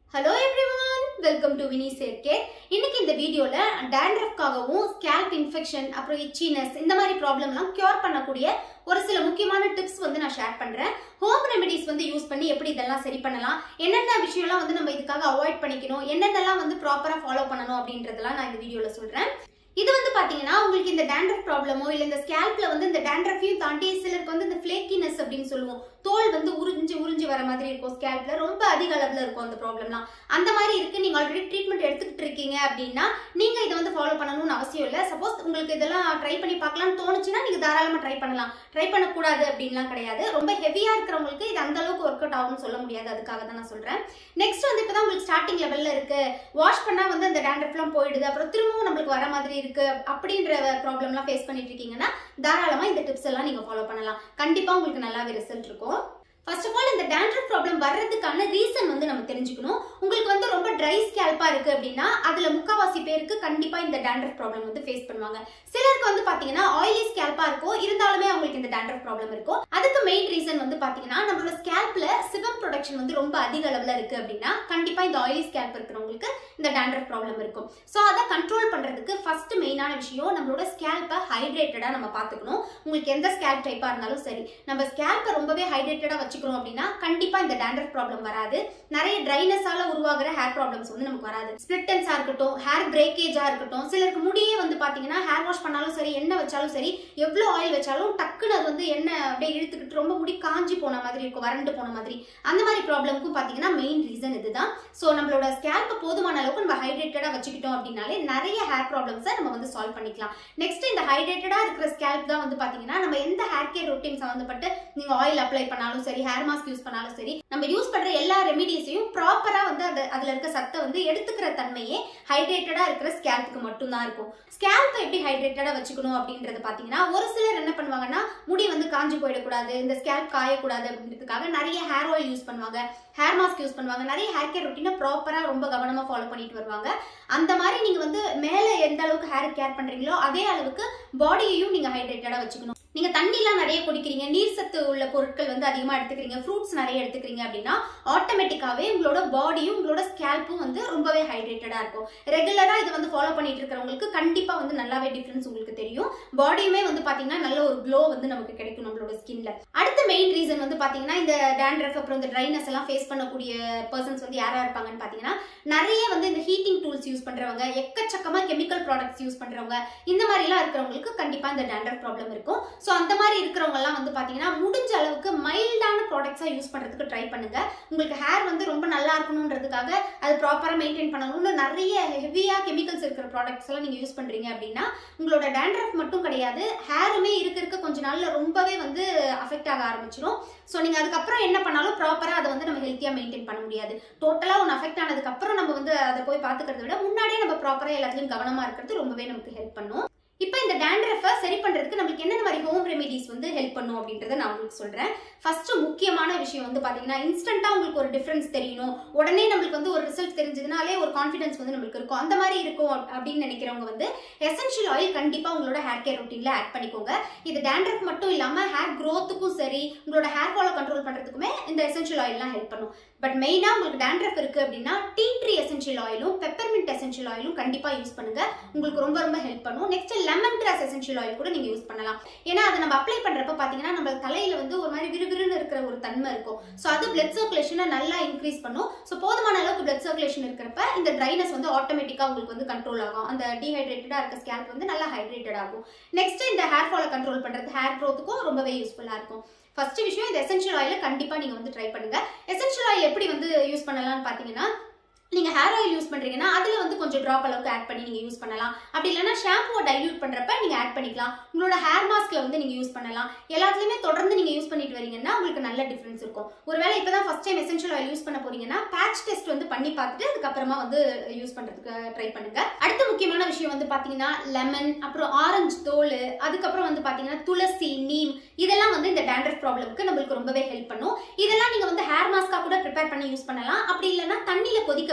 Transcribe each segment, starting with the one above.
hello everyone welcome to Vini சேர்க்கே இன்னைக்கு இந்த வீடியோல டேண்ட்ரஃப்காகவும் ஸ்கேல்ப் இன்ஃபெக்ஷன் அப்புறம் இச்சினஸ் இந்த மாதிரி ப்ராப்ளம்லாம் கியூர் பண்ணக்கூடிய ஒரு சில முக்கியமான டிப்ஸ் வந்து நான் ஷேர் பண்றேன் ஹோம் ரெமெடிஸ் வந்து யூஸ் பண்ணி எப்படி இதெல்லாம் சரி பண்ணலாம் என்னென்ன விஷயம்லாம் வந்து நம்ம இதுக்காக அவாய்ட் பண்ணிக்கணும் என்னென்னலாம் வந்து ப்ராப்பரா ஃபாலோ பண்ணணும் அப்படின்றதெல்லாம் நான் இந்த வீடியோல சொல்றேன் இது வந்து பாத்தீங்கன்னா உங்களுக்கு இந்த டேண்ட்ரஃப் ப்ராப்ளமோ இல்ல இந்த ஸ்கேல்ப்ல வந்து இந்த டேண்ட்ரஃபையும் தாண்டி சிலருக்கு வந்து இந்த ஃபிளேக்கினஸ் அப்படின்னு சொல்லுவோம் தோல் வந்து உறிஞ்சு உறிஞ்சு வர மாதிரி இருக்கும் ஸ்கேல்ப்ல ரொம்ப அதிக அளவுல இருக்கும் அந்த ப்ராப்ளம்லாம் அந்த மாதிரி இருக்கு நீங்க ஆல்ரெடி ட்ரீட்மெண்ட் எடுத்துக்கிட்டு இருக்கீங்க அப்படின்னா நீங்க இதை வந்து ஃபாலோ பண்ணணும்னு அவசியம் இல்லை சப்போஸ் உங்களுக்கு இதெல்லாம் ட்ரை பண்ணி பார்க்கலாம்னு தோணுச்சுன்னா நீங்க தாராளமா ட்ரை பண்ணலாம் ட்ரை பண்ணக்கூடாது அப்படின்லாம் கிடையாது ரொம்ப ஹெவியா இருக்கிறவங்களுக்கு இது அந்த அளவுக்கு ஒர்க் அவுட் ஆகும்னு சொல்ல முடியாது அதுக்காக தான் நான் சொல்றேன் நெக்ஸ்ட் வந்து இப்பதான் உங்களுக்கு ஸ்டார்டிங் லெவல்ல இருக்கு வாஷ் பண்ணா வந்து அந்த டேண்ட்ரஃப்லாம் போயிடுது அப்புறம் திரும்பவும் நம்மளுக்கு வர மாதிரி இருக்கு அப்படின்ற ப்ராப்ளம்லாம் ஃபேஸ் பண்ணிட்டு இருக்கீங்கன்னா தாராளமா இந்த டிப்ஸ் எல்லாம் நீங்க ஃபாலோ பண்ணலாம் கண்டிப்பா உங்களுக்கு நல்லாவே ரிசல்ட் இருக்கும் ஃபர்ஸ்ட் ஆஃப் ஆல் இந்த டேண்ட்ரஃப் ப்ராப்ளம் வர்றதுக்கான ரீசன் வந்து நம்ம தெரிஞ்சுக்கணும் உங்களுக்கு வந்து ரொம்ப ட்ரை ஸ்கேல்பா இருக்கு அப்படின்னா அதுல முக்காவாசி பேருக்கு கண்டிப்பா இந்த டேண்ட்ரஃப் ப்ராப்ளம் வந்து ஃபேஸ் பண்ணுவாங்க சிலருக்கு வந்து பாத்தீங்கன்னா ஆயிலி ஸ்கேல்பா இருக்கும் இருந்தாலுமே அவங்களுக்கு இந்த டேண்ட்ரஃப் ப்ராப்ளம் இருக்கும் அதுக்கு மெயின் ரீசன் வந்து பாத்தீங்கன்னா நம்மளோட ஸ்கேல்ப்ல சிவம் ப்ரொடக்ஷன் வந்து ரொம்ப அதிக அளவுல இருக்கு அப்படின்னா கண்டிப்பா இந்த ஆயிலி ஸ்கேல்ப் இருக்கிறவங்களுக்கு இந்த டேண்ட்ரஃப் ப்ராப்ளம் இருக்கும் ஸோ அதை கண்ட்ரோல் பண்றதுக்கு ஃபர்ஸ்ட் மெயினான விஷயம் நம்மளோட ஸ்கேல்பை ஹைட்ரேட்டடா நம்ம பாத்துக்கணும் உங்களுக்கு எந்த ஸ்கேல்ப் டைப்பா இருந்தாலும் சரி நம்ம ஸ்கேல்பை ரொம்பவே ஹைட்ரேட்டடா வச்சுக்கிறோம் அப்படின்னா கண்டிப்பா இந்த டேண்ட்ரஃப் ப்ராப்ளம் வராது நிறைய ட்ரைனஸால உருவாகிற ஹேர் ப்ராப்ளம்ஸ் வந்து நமக்கு வராது ஸ்பிளிட்டன்ஸா இருக்கட்டும் ஹேர் பிரேக்கேஜா இருக்கட்டும் சிலருக்கு முடியே வந்து பாத்தீங்கன்னா ஹேர் வாஷ் பண்ணாலும் சரி எண்ணெய் வச்சாலும் சரி எவ்வளவு ஆயில் வச்சாலும் டக்குன்னு அது வந்து எண்ணெய் அப்படியே இழுத்துக்கிட்டு ரொம்ப முடி காஞ்சி போன மாதிரி இருக்கும் வறண்டு போன மாதிரி அந்த மாதிரி ப்ராப்ளம்க்கும் பாத்தீங்கன்னா மெயின் ரீசன் இதுதான் ஸோ நம்மளோட ஸ்கேல்ப் போதுமான அளவுக்கு நம்ம ஹைட்ரேட்டடா வச்சுக்கிட்டோம் அப்படின்னாலே நிறைய ஹேர் ப்ராப்ளம்ஸை நம்ம வந்து சால்வ் பண்ணிக்கலாம் நெக்ஸ்ட் இந்த ஹைட்ரேட்டடா இருக்கிற ஸ்கேல்ப் தான் வந்து பாத்தீங்கன்னா நம்ம எந்த ஹேர் கேர் ரொட்டீன் சம்மந்தப்பட்டு நீங்க ஆயில் அப்ளை பண்ணாலும் சரி ஹேர் மாஸ்க் யூஸ் பண்ணாலும் சரி நம்ம யூஸ் பண்ற எல்லா ரெமிடிஸையும் ப்ராப்பரா வந்து அது அதுல இருக்க சத்தை வந்து எடுத்துக்கிற தன்மையே ஹைட்ரேட்டடா இருக்கிற ஸ்கேல்ப்புக்கு மட்டும்தான் இருக்கும் ஸ்கேல்ப் எப்படி ஹைட்ரேட்டடா வச்சுக்கணும் அப்படின்றது பாத்தீங்கன்னா ஒரு சிலர் என்ன பண்ணுவாங்கன்னா முடி வந்து காஞ்சி போயிடக்கூடாது இந்த ஸ்கேல்ப் காயக்கூடாது அப்படின்றதுக்காக நிறைய ஹேர் ஆயில் யூஸ் பண்ணுவாங்க ஹேர் மாஸ்க் யூஸ் பண்ணுவாங்க நிறைய ஹேர் கேர் ரொட்டீனை ப்ராப்பரா ரொம்ப கவனமா ஃபாலோ பண்ணிட்டு வருவாங்க அந்த மாதிரி நீங்க வந்து மேல எந்த அளவுக்கு ஹேர் கேர் பண்றீங்களோ அதே அளவுக்கு பாடியையும் நீங்க ஹைட்ரேட்டடா வச்சுக்கணும் நீங்க தண்ணிலாம் நிறைய குடிக்கிறீங்க நீர் சத்து உள்ள பொருட்கள் வந்து அதிகமா எடுத்துக்கிறீங்க ஃப்ரூட்ஸ் நிறைய எடுத்துக்கிறீங்க அப்படின்னா ஆட்டோமேட்டிக்காவே உங்களோட பாடியும் உங்களோட ஸ்கேல்ப்பும் வந்து ரொம்பவே ஹைட்ரேட்டடா இருக்கும் ரெகுலரா இதை வந்து ஃபாலோ பண்ணிட்டு இருக்கிறவங்களுக்கு கண்டிப்பா வந்து நல்லாவே டிஃபரன்ஸ் உங்களுக்கு தெரியும் பாடியுமே வந்து பாத்தீங்கன்னா நல்ல ஒரு க்ளோ வந்து நமக்கு கிடைக்கும் நம்மளோட ஸ்கின்ல அடுத்த மெயின் ரீசன் வந்து பாத்தீங்கன்னா இந்த டேண்ட்ரஃப் அப்புறம் இந்த ட்ரைனஸ் எல்லாம் ஃபேஸ் பண்ணக்கூடிய பர்சன்ஸ் வந்து யாரா இருப்பாங்கன்னு பாத்தீங்கன்னா நிறைய வந்து இந்த ஹீட்டிங் டூல்ஸ் யூஸ் பண்றவங்க எக்கச்சக்கமா கெமிக்கல் ப்ராடக்ட்ஸ் யூஸ் பண்றவங்க இந்த மாதிரி எல்லாம் இருக்கிறவங்களுக்கு கண்டிப்பா இந்த டேண்ட்ரஃப் ப்ராப்ளம் இருக்கும் ஸோ அந்த மாதிரி இருக்கிறவங்க எல்லாம் வந்து பாத்தீங்கன்னா முடிஞ்ச அளவுக்கு மைல்டான ப்ராடக்ட்ஸா யூஸ் பண்றதுக்கு ட்ரை பண்ணுங்க உங்களுக்கு ஹேர் வந்து ரொம்ப நல்லா இருக்கணுன்றதுக்காக அது ப்ராப்பரா மெயின்டைன் பண்ணணும்னு நிறைய ஹெவியா கெமிக்கல்ஸ் இருக்கிற ப்ராடக்ட்ஸ் எல்லாம் நீங்க யூஸ் பண்றீங்க அப்படின்னா உங்களோட டேண்ட்ரஃப் மட்டும் கிடையாது ஹேருமே இருக்க இருக்க கொஞ்ச நாள்ல ரொம்பவே வந்து அஃபெக்ட் ஆக ஆரம்பிச்சிடும் ஸோ நீங்க அதுக்கப்புறம் என்ன பண்ணாலும் ப்ராப்பரா அதை வந்து நம்ம ஹெல்த்தியா மெயின்டைன் பண்ண முடியாது டோட்டலா ஒன்று அஃபெக்ட் ஆனதுக்கு அப்புறம் நம்ம வந்து அதை போய் பாத்துக்கிறத விட முன்னாடியே நம்ம ப்ராப்பரா எல்லாத்துலயும் கவனமா இருக்கிறது ரொம்பவே நமக்கு ஹெல்ப் பண்ணும் இப்போ இந்த டேண்ட்ரஃபை சரி பண்றதுக்கு நம்மளுக்கு என்னென்ன மாதிரி ஹோம் ரெமிடிஸ் வந்து ஹெல்ப் பண்ணும் அப்படின்றத நான் உங்களுக்கு சொல்றேன் ஃபர்ஸ்ட் முக்கியமான விஷயம் வந்து பாத்தீங்கன்னா இன்ஸ்டன்ட்டா உங்களுக்கு ஒரு டிஃபரன்ஸ் தெரியணும் உடனே நம்மளுக்கு வந்து ஒரு ரிசல்ட் தெரிஞ்சதுனாலே ஒரு கான்ஃபிடன்ஸ் வந்து நம்மளுக்கு இருக்கும் அந்த மாதிரி இருக்கும் அப்படின்னு நினைக்கிறவங்க வந்து எசென்ஷியல் ஆயில் கண்டிப்பா உங்களோட ஹேர் கேர் ரொட்டீன்ல ஆட் பண்ணிக்கோங்க இது டேண்ட்ரஃப் மட்டும் இல்லாம ஹேர் க்ரோத்துக்கும் சரி உங்களோட ஹேர் ஃபாலை கண்ட்ரோல் பண்றதுக்குமே இந்த எசென்ஷியல் ஆயில்லாம் ஹெல்ப் பண்ணும் பட் மெயினா உங்களுக்கு டேண்ட்ரஃப் இருக்கு அப்படின்னா டீ ட்ரீ எசென்ஷியல் ஆயிலும் பெப்பர்மின்ட் எசென்ஷியல் ஆயிலும் கண்டிப்பா யூஸ் பண்ணுங்க உங்களுக்கு ரொம்ப ரொம்ப ஹெல்ப் பண்ணும் next lemon grass essential oil கூட நீங்க யூஸ் பண்ணலாம் ஏன்னா அதை நம்ம அப்ளை பண்றப்ப பாத்தீங்கன்னா நம்ம தலையில வந்து ஒரு மாதிரி விறுவிறுன்னு இருக்கிற ஒரு தன்மை இருக்கும் ஸோ அது பிளட் சர்க்குலேஷனை நல்லா இன்க்ரீஸ் பண்ணும் ஸோ போதுமான அளவுக்கு பிளட் சர்க்குலேஷன் இருக்கிறப்ப இந்த ட்ரைனஸ் வந்து ஆட்டோமேட்டிக்கா உங்களுக்கு வந்து கண்ட்ரோல் ஆகும் அந்த டீஹைட்ரேட்டடா இருக்க ஸ்கேல்ப் வந்து நல்லா ஹைட்ரேட்டட் ஆகும் நெக்ஸ்ட் இந்த ஹேர் ஃபாலை கண்ட்ரோல் பண்றது ஹேர் க்ரோத்துக்கும் ரொம்பவே யூஸ்ஃபுல்லா இருக்கும் ஃபர்ஸ்ட் விஷயம் இந்த எசென்ஷியல் ஆயில கண்டிப்பா நீங்க வந்து ட்ரை பண்ணுங்க எசென்ஷியல் ஆயில் எப்படி வந்து யூஸ் பண்ணலாம்னு பாத்தீங்கன்னா நீங்க ஹேர் ஆயில் யூஸ் பண்றீங்கன்னா அதுல வந்து கொஞ்சம் ட்ராப் அளவுக்கு ஆட் பண்ணி நீங்க யூஸ் பண்ணலாம் அப்படி இல்லைன்னா ஷாம்புவை டைல்யூட் பண்றப்ப நீங்க ஆட் பண்ணிக்கலாம் உங்களோட ஹேர் மாஸ்க்ல வந்து நீங்க யூஸ் பண்ணலாம் எல்லாத்துலயுமே தொடர்ந்து நீங்க யூஸ் பண்ணிட்டு வரீங்கன்னா உங்களுக்கு நல்ல டிஃபரன்ஸ் இருக்கும் ஒருவேளை இப்பதான் first time essential oil use பண்ண போறீங்கன்னா பேட்ச் டெஸ்ட் வந்து பண்ணி பார்த்துட்டு அதுக்கப்புறமா வந்து யூஸ் பண்றதுக்கு ட்ரை பண்ணுங்க அடுத்த முக்கியமான விஷயம் வந்து பாத்தீங்கன்னா லெமன் அப்புறம் ஆரஞ்சு தோல் அதுக்கப்புறம் வந்து பாத்தீங்கன்னா துளசி நீம் இதெல்லாம் வந்து இந்த டேண்ட்ரஃப் ப்ராப்ளம்க்கு நம்மளுக்கு ரொம்பவே ஹெல்ப் பண்ணும் இதெல்லாம் நீங்க வந்து ஹேர் மாஸ்கா கூட ப்ரிப்பேர் பண்ணி யூஸ் பண்ணலாம் அப்படி இல்லைன்னா தண்ணியில கொதிக்க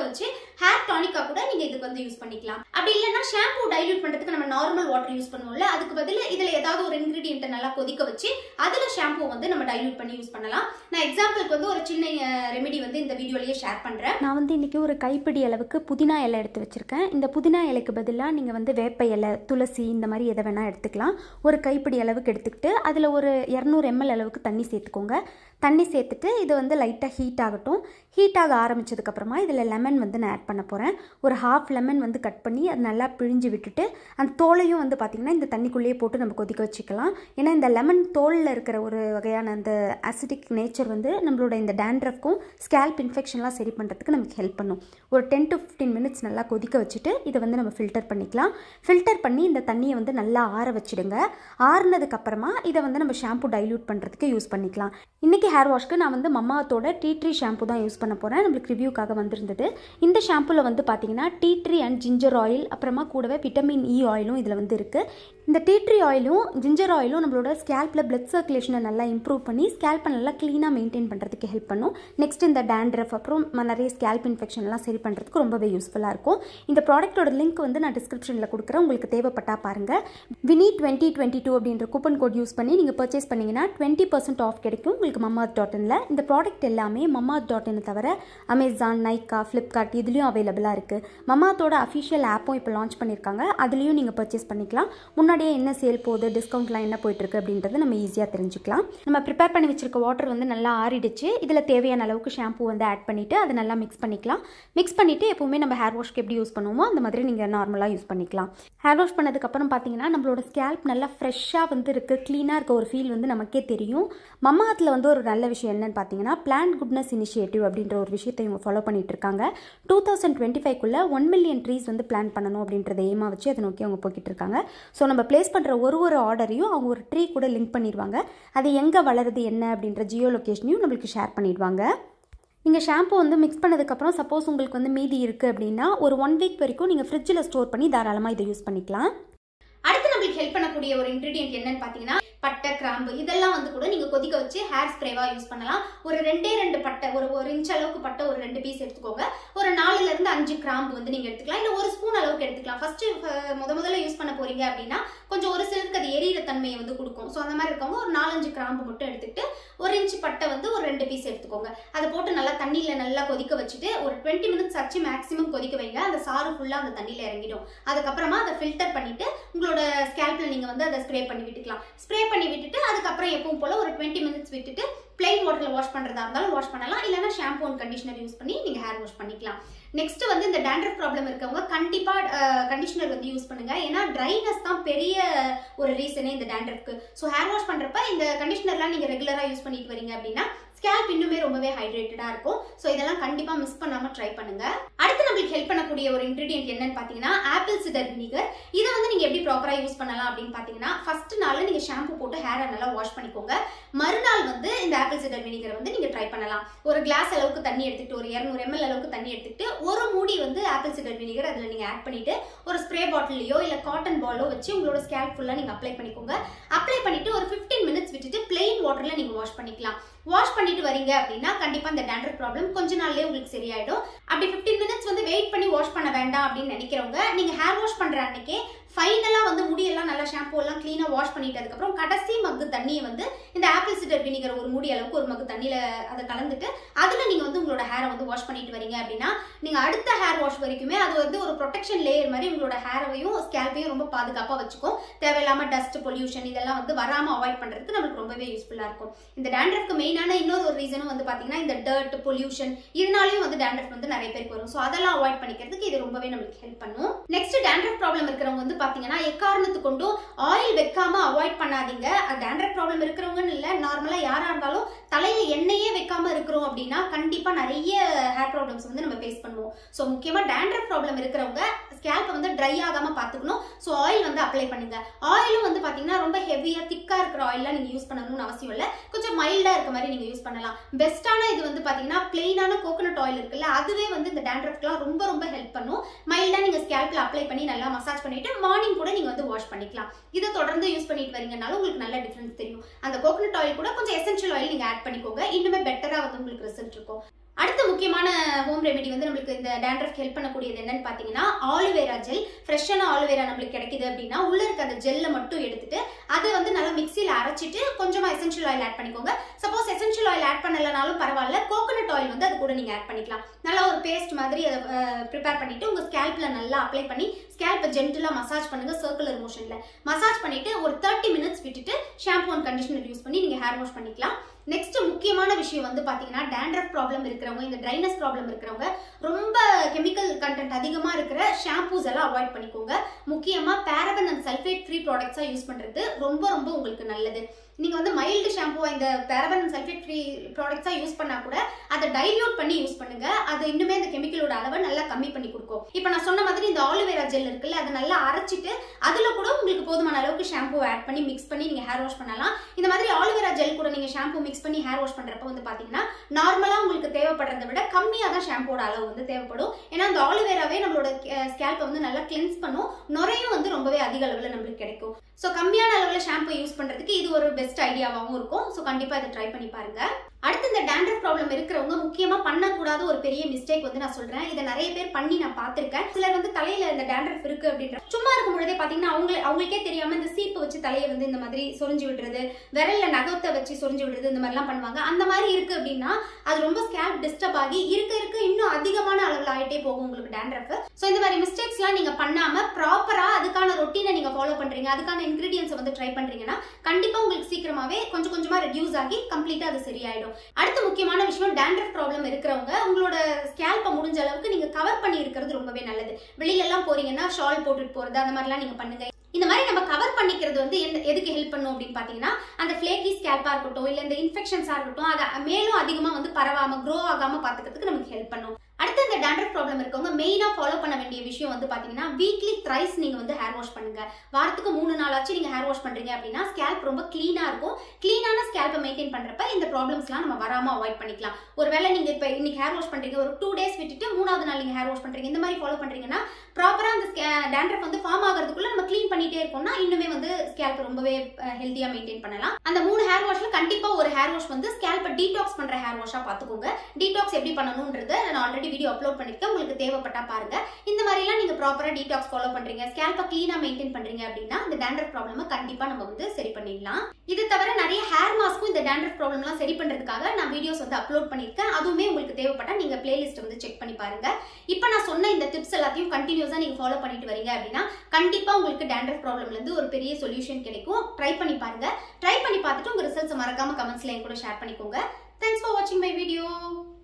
வச்சு ஹேர் டானிக்கா கூட நீங்க இதுக்கு வந்து யூஸ் பண்ணிக்கலாம் அப்படி இல்லைன்னா ஷாம்பு டைல்யூட் பண்றதுக்கு நம்ம நார்மல் வாட்டர் யூஸ் பண்ணுவோம்ல அதுக்கு பதில் இதுல ஏதாவது ஒரு இன்கிரீடியன்ட்டை நல்லா கொதிக்க வச்சு அதுல ஷாம்பு வந்து நம்ம டைல்யூட் பண்ணி யூஸ் பண்ணலாம் நான் எக்ஸாம்பிளுக்கு வந்து ஒரு சின்ன ரெமெடி வந்து இந்த வீடியோலயே ஷேர் பண்றேன் நான் வந்து இன்றைக்கி ஒரு கைப்பிடி அளவுக்கு புதினா இலை எடுத்து வச்சுருக்கேன் இந்த புதினா இலைக்கு பதிலாக நீங்கள் வந்து வேப்ப இலை துளசி இந்த மாதிரி எதை வேணால் எடுத்துக்கலாம் ஒரு கைப்பிடி அளவுக்கு எடுத்துக்கிட்டு அதில் ஒரு இரநூறு எம்எல் அளவுக்கு தண்ணி சேர்த்துக்கோங்க தண்ணி சேர்த்துட்டு இது வந்து லைட்டாக ஹீட் ஆகட்டும் ஹீட் ஆக ஆரம்பிச்சதுக்கப்புறமா இதில் லெமன் வந்து நான் ஆட் பண்ண போகிறேன் ஒரு ஹாஃப் லெமன் வந்து கட் பண்ணி அது நல்லா பிழிஞ்சு விட்டுட்டு அந்த தோலையும் வந்து பார்த்திங்கன்னா இந்த தண்ணிக்குள்ளேயே போட்டு நம்ம கொதிக்க வச்சுக்கலாம் ஏன்னா இந்த லெமன் தோலில் இருக்கிற ஒரு வகையான அந்த அசிடிக் நேச்சர் வந்து நம்மளோட இந்த டேண்ட்ரஃப்க்கும் ஸ்கேல்ப் இன்ஃபெக்ஷன்லாம் சரி பண்ணுறதுக்கு நமக்கு ஹெல்ப் பண்ணும் ஒரு டென் டு ஃபிஃப்டீன் மினிட்ஸ் நல்லா கொதிக்க வச்சுட்டு இதை வந்து நம்ம ஃபில்டர் பண்ணிக்கலாம் ஃபில்டர் பண்ணி இந்த தண்ணியை வந்து நல்லா ஆற வச்சிடுங்க ஆறுனதுக்கப்புறமா இதை வந்து நம்ம ஷாம்பு டைல்யூட் பண்ணுறதுக்கு யூஸ் பண்ணிக்கலாம் இன்றைக்கி ஹேர் வாஷ்க்கு நான் வந்து மம்மாத்தோட டீ ட்ரீ ஷாம்பு தான் யூஸ் பண்ண போகிறேன் நம்மளுக்கு ரிவ்யூக்காக வந்திருந்தது இந்த ஷாம்புவில் வந்து பார்த்தீங்கன்னா tea tree and ginger oil அப்புறமா கூடவே விட்டமின் இ ஆயிலும் இதில் வந்து இருக்குது இந்த டீ ட்ரீ ஆயிலும் ஜிஞ்சர் ஆயிலும் நம்மளோட ஸ்கேல்பில் பிளட் சர்க்குலேஷனை நல்லா இம்ப்ரூவ் பண்ணி ஸ்கேல்ப்பை நல்லா க்ளீனாக மெயின்டைன் பண்ணுறதுக்கு ஹெல்ப் பண்ணும் நெக்ஸ்ட் இந்த டேண்ட்ரஃப் அப்புறம் ம- நிறைய ஸ்கேல்ப் இன்ஃபெக்ஷன்லாம் சரி பண்ணுறதுக்கு ரொம்பவே யூஸ்ஃபுல்லாக இருக்கும் இந்த ப்ராடக்ட்டோட லிங்க் வந்து நான் டிஸ்கிரிப்ஷனில் கொடுக்குறேன் உங்களுக்கு தேவைப்பட்டா பாருங்கள் வினி டுவெண்ட்டி டுவெண்ட்டி டூ அப்படின்ற கூப்பன் கோட் யூஸ் பண்ணி நீங்கள் பர்ச்சேஸ் பண்ணீங்கன்னா டுவெண்ட்டி பர்சன்ட் ஆஃப் கிடைக்கும் உங்களுக்கு மம்மாத் டாட் இனில் இந்த ப்ராடக்ட் எல்லாமே மம்மாத் டாட் இன் தவிர அமேசான் நைக்கா ஃப்ளிப்கார்ட் இதுலேயும் அவைலபிளாக இருக்குது மம்மாத்தோட அஃபிஷியல் ஆப்பும் இப்போ லான்ச் பண்ணியிருக்காங்க அதுலேயும் நீங்கள் பர்ச்சேஸ் பண்ணிக்கலாம் முன்னாடியே என்ன சேல் போகுது டிஸ்கவுண்ட்லாம் என்ன போயிட்டுருக்கு அப்படின்றத நம்ம ஈஸியாக தெரிஞ்சுக்கலாம் நம்ம ப்ரிப்பேர் பண்ணி வச்சிருக்க வாட்டர் வந்து நல்லா ஆறிடுச்சு இதில் தேவையான அளவுக்கு ஷாம்பு வந்து ஆட் பண்ணிவிட்டு அதை நல்லா மிக்ஸ் பண்ணிக்கலாம் மிக்ஸ் பண்ணிவிட்டு எப்போவுமே நம்ம ஹேர் வாஷ்க்கு எப்படி யூஸ் பண்ணுவோமோ அந்த மாதிரி நீங்கள் நார்மலாக யூஸ் பண்ணிக்கலாம் ஹேர் வாஷ் பண்ணதுக்கப்புறம் பார்த்தீங்கன்னா நம்மளோட ஸ்கேல்ப் நல்லா ஃப்ரெஷ்ஷாக வந்து இருக்குது க்ளீனாக இருக்க ஒரு ஃபீல் வந்து நமக்கே தெரியும் மம்மாத்தில் வந்து ஒரு நல்ல விஷயம் என்னன்னு பார்த்தீங்கன்னா பிளான்ட் குட்னஸ் இனிஷியேட்டிவ் அப்படின்ற ஒரு விஷயத்தை இவங்க ஃபாலோ பண்ணிட்டு இருக்காங்க டூ தௌசண்ட் டுவெண்ட்டி ஃபைவ்க்குள்ளே ஒன் மில்லியன் ட்ரீஸ் வந்து பிளான் பண்ணணும் அப்படின்றத ஏமா வச்சு அதை நோக்கி அவங்க போய்கிட்டு இருக்காங்க ஸோ நம்ம ப்ளேஸ் பண்ணுற ஒரு ஒரு ஆர்டரையும் அவங்க ஒரு ட்ரீ கூட லிங்க் பண்ணிடுவாங்க அது எங்கே வளருது என்ன அப்படின்ற ஜியோ லொக்கேஷனையும் நம்மளுக்கு ஷேர் பண்ணிடுவாங்க நீங்கள் ஷாம்பு வந்து மிக்ஸ் பண்ணதுக்கப்புறம் சப்போஸ் உங்களுக்கு வந்து மீதி இருக்குது அப்படின்னா ஒரு ஒன் வீக் வரைக்கும் நீங்கள் ஃப்ரிட்ஜில் ஸ்டோர் பண்ணி தாராளமாக இதை யூஸ் பண்ணிக்கலாம் அடுத்து நம்மளுக்கு ஹெல்ப் பண்ணக்கூடிய ஒரு இன்கிரீடியன்ட் என்னன்னு பாத்தீங்கன்னா பட்டை கிராம்பு இதெல்லாம் வந்து கூட நீங்க கொதிக்க வச்சு ஹேர் ஸ்ப்ரேவா யூஸ் பண்ணலாம் ஒரு ரெண்டே ரெண்டு பட்டை ஒரு ஒரு இன்ச் அளவுக்கு பட்டை ஒரு ரெண்டு பீஸ் எடுத்துக்கோங்க ஒரு நாலுல இருந்து அஞ்சு கிராம்பு வந்து நீங்க எடுத்துக்கலாம் இல்ல ஒரு ஸ்பூன் அளவுக்கு எடுத்துக்கலாம் ஃபர்ஸ்ட் முத முதல்ல யூஸ் பண்ண போறீங்க அப்படின்னா கொஞ்சம் ஒரு சிலருக்கு அது எரியிற தன்மையை வந்து கொடுக்கும் ஸோ அந்த மாதிரி இருக்கவங்க ஒரு நாலஞ்சு கிராம்பு மட்டும் எடுத்துக்கிட்டு ஒரு இன்ச் பட்டை வந்து ஒரு ரெண்டு பீஸ் எடுத்துக்கோங்க அதை போட்டு நல்லா தண்ணியில நல்லா கொதிக்க வச்சுட்டு ஒரு டுவெண்ட்டி மினிட்ஸ் ஆச்சு மேக்ஸிமம் கொதிக்க வைங்க அந்த சாறு ஃபுல்லா அந்த தண்ணியில இறங்கிடும் அதுக்கப்புறமா அதை ஃபில்டர் பண்ணிட்டு உங்களோட ஸ்கேல்ப்ல நீங்க வந்து அதை ஸ்ப்ரே பண்ணி விட்டுக்கலாம் ஸ்ப்ரே பண்ணி விட்டுட்டு அதுக்கப்புறம் எப்பவும் போல ஒரு டுவெண்ட்டி மினிட்ஸ் விட்டுட்டு பிளெயின் வாட்டர்ல வாஷ் பண்றதா இருந்தாலும் வாஷ் பண்ணலாம் இல்லைன்னா ஷாம்பு அண்ட் கண்டிஷனர் யூஸ் பண்ணி நீங்க ஹேர் வாஷ் பண்ணிக்கலாம் நெக்ஸ்ட் வந்து இந்த டேண்ட்ரஃப் ப்ராப்ளம் இருக்கவங்க கண்டிப்பா கண்டிஷனர் வந்து யூஸ் பண்ணுங்க ஏன்னா ட்ரைனஸ் தான் பெரிய ஒரு ரீசனே இந்த டேண்ட்ரஃப்க்கு ஸோ ஹேர் வாஷ் பண்றப்ப இந்த கண்டிஷனர்லாம் நீங்க ரெகுலரா யூஸ் பண்ணிட்டு வரீங்க அப்படின்னா ஸ்கேல்ப் இன்னுமே ரொம்பவே ஹைட்ரேட்டடா இருக்கும் ஸோ இதெல்லாம் கண்டிப்பா மிஸ் பண்ணாம ட்ரை பண்ணுங்க அடுத்து நம்மளுக்கு ஹெல்ப் பண்ணக்கூடிய ஒரு இன்கிரீடியன்ட் என்னன்னு பாத்தீங்கன்னா ஆப்பிள் சிடர் வினிகர் இதை வந்து நீங்க எப்படி ப்ராப்பரா யூஸ் பண்ணலாம் அப்படின்னு பாத்தீங்கன்னா ஃபர்ஸ்ட் நாள்ல நீங்க ஷாம்பு போட்டு ஹேரை நல்லா வாஷ் பண்ணிக்கோங்க மறுநாள் வந்து இந்த ஆப்பிள் சிடர் வினிகர் வந்து நீங்க ட்ரை பண்ணலாம் ஒரு கிளாஸ் அளவுக்கு தண்ணி எடுத்துட்டு ஒரு இரநூறு எம்எல் அளவுக்கு தண்ணி எடுத்துட்டு ஒரு மூடி வந்து ஆப்பிள் சிடர் வினிகர் அதுல நீங்க ஆட் பண்ணிட்டு ஒரு ஸ்ப்ரே பாட்டிலையோ இல்ல காட்டன் பாலோ வச்சு உங்களோட ஸ்கேல்ப் ஃபுல்லா நீங்க அப்ளை பண்ணிக்கோங்க அப்ளை பண்ணிட்டு ஒரு 15 மினிட்ஸ் விட்டுட்டு பிளெயின் வாட்டர்ல நீங்க வாஷ் பண்ணிக்கலாம் வாஷ் பண்ணிட்டு வரீங்க அப்படின்னா கண்டிப்பா இந்த டேண்ட்ரஃப் ப்ராப்ளம் கொஞ்ச நாள்லயே உங்களுக்கு சரியாயிடும் அப்படி 15 மினிட்ஸ் வந்து வெயிட் பண்ணி வாஷ் பண்ண வேண்டாம் அப்படின்னு நினைக்கிறவங்க நீங்க ஹேர் வாஷ் பண்ற அன்னைக்கே ஃபைனலா வந்து முடியெல்லாம் நல்லா ஷாம்பு எல்லாம் க்ளீனா வாஷ் பண்ணிட்டு அதுக்கப்புறம் கடைசி மக்கு தண்ணியை வந்து இந்த ஆப்பிள் சிடர் வினிகர் ஒரு மூடி அளவுக்கு ஒரு மக்கு தண்ணியில அதை கலந்துட்டு அதுல நீங்க வந்து உங்களோட ஹேரை வந்து வாஷ் பண்ணிட்டு வரீங்க அப்படின்னா நீங்க அடுத்த ஹேர் வாஷ் வரைக்குமே அது வந்து ஒரு ப்ரொடெக்ஷன் லேயர் மாதிரி உங்களோட ஹேரையும் ஸ்கேல்பையும் ரொம்ப பாதுகாப்பா வச்சுக்கும் தேவையில்லாம டஸ்ட் பொல்யூஷன் இதெல்லாம் வந்து வராம அவாய்ட் பண்றதுக்கு நம்மளுக்கு ரொம்பவே யூஸ்ஃபுல்லா இருக்கும் இந்த டேண்ட்ரஃப்க்கு மெயினான இன்னொரு ஒரு ரீசனும் வந்து பாத்தீங்கன்னா இந்த டர்ட் பொல்யூஷன் இதனாலயும் வந்து டேண்ட்ரஃப் வந்து நிறைய பேருக்கு வரும் ஸோ அதெல்லாம் அவாய்ட் பண்ணிக்கிறதுக்கு இது ரொம்பவே நம்மளுக்கு ஹெல்ப் பண்ணும் நெக்ஸ்ட் டேண்ட்ரஃப் ப்ராப்ளம் இருக்கிறவங்க வந்து பாத்தீங்கன்னா எக்காரணத்து கொண்டும் ஆயில் வைக்காம அவாய்ட் பண்ணாதீங்க டேண்ட்ரஃப் ப்ராப்ளம் இருக்கிறவங்கன்னு இல்ல நார்மலா யாரா இருந்தாலும் தலையில எண்ணெயே வைக்காம இருக்கிறோம் அப்படின்னா கண்டிப்பா நிறைய ஹேர் ப்ராப்ளம்ஸ் வந்து நம்ம ஃபேஸ் பண்ணுவோம் ஸோ முக்கியமா டேண்ட்ரஃப் ப்ராப்ளம் இருக்கிறவங்க ஸ்கேல்ப் வந்து ட்ரை ஆகாம பாத்துக்கணும் ஸோ ஆயில் வந்து அப்ளை பண்ணுங்க ஆயிலும் வந்து பாத்தீங்கன்னா ரொம்ப ஹெவியா திக்கா இருக்கிற ஆயிலாம் நீங்க யூஸ் பண்ணணும்னு அவசியம் இல்ல கொஞ்சம் மைல்டா இருக்க மாதிரி நீங்க யூஸ் பண்ணலாம் பெஸ்டான இது வந்து பாத்தீங்கன்னா பிளெயினான கோகனட் ஆயில் இருக்குல்ல அதுவே வந்து இந்த டேண்ட்ரஃப்க்குலாம் ரொம்ப ரொம்ப ஹெல்ப் பண்ணும் மைல்டா நீங்க ஸ்கேல்ப்ல அப்ளை பண்ணி நல்லா மசாஜ் பண்ணிட்டு மார்னிங் கூட நீங்க வந்து வாஷ் பண்ணிக்கலாம் இதை தொடர்ந்து யூஸ் பண்ணிட்டு வரீங்கனாலும் உங்களுக்கு நல்ல டிஃபரன்ஸ் தெரியும் அந்த கோகனட் ஆயில் கூட கொஞ்சம் எசென்ஷியல் ஆயில் நீங்க ஆட் பண்ணிக்கோங்க இன்னுமே பெட்டரா வந்து உங்களுக்கு ரிசல்ட் இருக்கும் அடுத்த முக்கியமான ஹோம் ரெமெடி வந்து நம்மளுக்கு இந்த டேண்ட்ரஃப் ஹெல்ப் பண்ணக்கூடியது என்னன்னு பார்த்தீங்கன்னா ஆலுவேரா ஜெல் ஃப்ரெஷ்ஷான ஆலுவேரா நம்மளுக்கு கிடைக்குது அப்படின்னா உள்ள இருக்க அந்த ஜெல்லை மட்டும் எடுத்துட்டு அதை வந்து நல்லா மிக்சியில் அரைச்சிட்டு கொஞ்சமா எசென்ஷியல் ஆயில் ஆட் பண்ணிக்கோங்க சப்போஸ் எசென்ஷியல் ஆயில் ஆட் பண்ணலனாலும் பரவாயில்ல கோகோனட் ஆயில் வந்து அது கூட நீங்க ஆட் பண்ணிக்கலாம் நல்லா ஒரு பேஸ்ட் மாதிரி அதை ப்ரிப்பேர் பண்ணிட்டு உங்க ஸ்கேல்ப்ல நல்லா அப்ளை பண்ணி ஸ்கேல்ப்பை ஜென்டலா மசாஜ் பண்ணுங்க சர்க்குலர் மோஷன்ல மசாஜ் பண்ணிட்டு ஒரு தேர்ட்டி மினிட்ஸ் விட்டுட்டு ஷாம்பு அண்ட் கண்டிஷனர் யூஸ் பண்ணி நீங்க ஹேர் வாஷ் பண்ணிக்கலாம் நெக்ஸ்ட் முக்கியமான விஷயம் வந்து பாத்தீங்கன்னா டேண்ட்ரஃப் ப்ராப்ளம் இருக்கிறவங்க இந்த ட்ரைனஸ் ப்ராப்ளம் இருக்கிறவங்க ரொம்ப கெமிக்கல் கண்டென்ட் அதிகமா இருக்கிற ஷாம்பூஸ் எல்லாம் அவாய்ட் பண்ணிக்கோங்க முக்கியமா பேரபன் அண்ட் சல்ஃபேட் ஃப்ரீ ப்ராடக்ட்ஸா யூஸ் பண்றது ரொம்ப ரொம்ப உங்களுக்கு நல்லது நீங்க வந்து மைல்டு ஷாம்பு இந்த பேரபன் அண்ட் சல்ஃபேட் ஃப்ரீ ப்ராடக்ட்ஸா யூஸ் பண்ணா கூட அதை டைல்யூட் பண்ணி யூஸ் பண்ணுங்க அது இன்னுமே அந்த கெமிக்கலோட அளவை நல்லா கம்மி பண்ணி கொடுக்கும் இப்போ நான் சொன்ன மாதிரி இந்த ஆலிவேரா ஜெல் இருக்குல்ல அதை நல்லா அரைச்சிட்டு அதுல கூட உங்களுக்கு போதுமான அளவுக்கு ஷாம்பு ஆட் பண்ணி மிக்ஸ் பண்ணி நீங்க ஹேர் வாஷ் பண்ணலாம் இந்த மாதிரி ஆலிவேரா ஜெல் கூட நீங்க ஷாம்பு மிக்ஸ் பண்ணி ஹேர் வாஷ் பண்றப்ப வந்து பாத்தீங்கன்னா நார்மலா உங்களுக்கு தேவைப்படுறதை விட கம்மியா தான் ஷாம்போட அளவு வந்து தேவைப்படும் ஏன்னா அந்த ஆலிவேராவே நம்மளோட ஸ்கேல்ப்பை வந்து நல்லா கிளென்ஸ் பண்ணும் நுரையும் வந்து ரொம்பவே அதிக அளவில் நம்மளுக்கு கிடைக்கும் ஸோ கம்மியான அளவில் ஷாம்பு யூஸ் பண்றதுக்கு இது ஒரு பெஸ்ட் ஐடியாவாகவும் இருக்கும் ஸோ கண்டிப்பா இதை ட்ரை பண்ணி பாருங்க அடுத்து இந்த டேண்ட்ரஃப் ப்ராப்ளம் இருக்கிறவங்க முக்கியமா பண்ணக்கூடாத ஒரு பெரிய மிஸ்டேக் வந்து நான் சொல்றேன் இதை நிறைய பேர் பண்ணி நான் பார்த்திருக்கேன் சிலர் வந்து தலையில இந்த டேண்ட்ரஃப் இருக்கு அப்படின்ற சும்மா இருக்கும் பொழுதே பாத்தீங்கன்னா அவங்க அவங்களுக்கே தெரியாம இந்த சீப்பு வச்சு தலையை வந்து இந்த மாதிரி சொரிஞ்சு விடுறது விரல்ல நகத்தை வச்சு சொரிஞ்சு விடுறது இந்த மாதிரிலாம் பண்ணுவாங்க அந்த மாதிரி இருக்கு அப்படின்னா அது ரொம்ப ஸ்கேல்ப் டிஸ்டர்ப் ஆகி இருக்க இருக்க இன்னும் அதிகமான அளவில் ஆயிட்டே போகும் உங்களுக்கு டேண்ட்ரஃப் ஸோ இந்த மாதிரி மிஸ்டேக்ஸ்லாம் நீங்க பண்ணாம ப்ராப்பரா அதுக்கான ரொட்டீனை நீங்க ஃபாலோ பண்றீங்க அதுக்கான இன்கிரீடியன்ஸை வந்து ட்ரை பண்றீங்கன்னா கண்டிப்பா உங்களுக்கு சீக்கிரமாவே கொஞ்சம் கொஞ்சமா ரெடியூஸ் ஆகி கம்ப்ளீட்டா அது சரியாயிடும் அடுத்த முக்கியமான விஷயம் டேண்ட்ரஃப் ப்ராப்ளம் இருக்கிறவங்க உங்களோட ஸ்கேல்ப்பை முடிஞ்ச அளவுக்கு நீங்க கவர் பண்ணி இருக்கிறது ரொம்பவே நல்லது வெளியில எல்லாம் போறீங்கன்னா ஷால் போட்டுட்டு போறது அந்த மாதிரிலாம் நீங்க பண்ணுங்க இந்த மாதிரி நம்ம கவர் பண்ணிக்கிறது வந்து எந்த எதுக்கு ஹெல்ப் பண்ணும் அப்படின்னு பாத்தீங்கன்னா அந்த ஃபிளேக்கி ஸ்கேல்பா இருக்கட்டும் இல்ல இந்த இன்ஃபெக்ஷன்ஸா இருக்கட்டும் அதை மேலும் அதிகமா வந்து பரவாம க்ரோ ஆகாம பாத்துக்கிறதுக்கு நமக்கு ஹெல்ப் பண்ணும் அடுத்து இந்த டேண்ட்ரஃப் ப்ராப்ளம் இருக்கவங்க மெயினா ஃபாலோ பண்ண வேண்டிய விஷயம் வந்து பாத்தீங்கன்னா வீக்லி த்ரைஸ் நீங்க வந்து ஹேர் வாஷ் பண்ணுங்க வாரத்துக்கு மூணு நாளாச்சும் நீங்க ஹேர் வாஷ் பண்றீங்க அப்படின்னா ஸ்கேல்ப் ரொம்ப கிளீனா இருக்கும் கிளீனான ஸ்கேல்ப்பை மெயின்டைன் பண்றப்ப இந்த ப்ராப்ளம்ஸ்லாம் நம்ம வராம அவாய்ட் பண்ணிக்கலாம் ஒருவேளை நீங்க இப்ப இன்னைக்கு ஹேர் வாஷ் பண்றீங்க ஒரு டூ டேஸ் விட்டுட்டு மூணாவது நாள் நீங்க ஹேர் வாஷ் பண்றீங்க இந்த மாதிரி ஃபாலோ பண்றீங்கன்னா ப்ராப்பரா அந்த டேண்ட்ரஃப் வந்து ஃபார்ம் ஆகிறதுக்குள்ள நம்ம க்ளீன் பண்ணிட்டே இருக்கோம்னா இன்னுமே வந்து ஸ்கேல்ப் ரொம்பவே ஹெல்த்தியா மெயின்டைன் பண்ணலாம் அந்த மூணு ஹேர் வாஷ்ல கண்டிப்பா ஒரு ஹேர் வாஷ் வந்து ஸ்கேல்பை டீடாக்ஸ் பண்ற ஹேர் வாஷா பாத்துக்கோங்க டீடாக்ஸ் எப்படி பண்ணணும்ன்றது நான் ஆல்ரெடி வீடியோ அப்லோட் பண்ணிருக்கேன் உங்களுக்கு தேவைப்பட்டா பாருங்க இந்த மாதிரிலாம் நீங்க ப்ராப்பரா டீடாக்ஸ் ஃபாலோ பண்றீங்க ஸ்கேல்பை க்ளீனா மெயின்டைன் பண்றீங்க அப்படின்னா இந்த டேண்ட்ரஃப் ப்ராப்ளம் கண்டிப்பா நம்ம வந்து சரி பண்ணிடலாம் இது தவிர நிறைய ஹேர் மாஸ்க்கும் இந்த டேண்ட்ரஃப் ப்ராப்ளம்லாம் சரி பண்றதுக்காக நான் வீடியோஸ் வந்து அப்லோட் பண்ணிருக்கேன் அதுவுமே உங்களுக்கு தேவைப்பட்டா நீங்க பிளேலிஸ்ட் வந்து செக் பண்ணி பாருங்க இப்போ நான் சொன்ன இந்த டிப்ஸ் எல்லாத்தையும் கண்டினியூஸா நீங்க ஃபாலோ பண்ணிட்டு வரீங்க அப்படின்னா கண்டிப்பா உங்களுக்கு டேண்ட்ரஃப் ப்ராப்ளம்ல இருந்து ஒரு பெரிய சொல்யூஷன் கிடைக்கும் ட்ரை பண்ணி பாருங்க ட்ரை பண்ணி பார்த்துட்டு உங்க ரிசல்ட்ஸ் மறக்காம கமெண்ட்ஸ்ல என் கூட ஷேர் பண்ணிக்கோங்க தேங்க்ஸ் ஃபார் வாட்சிங் மை வீடியோ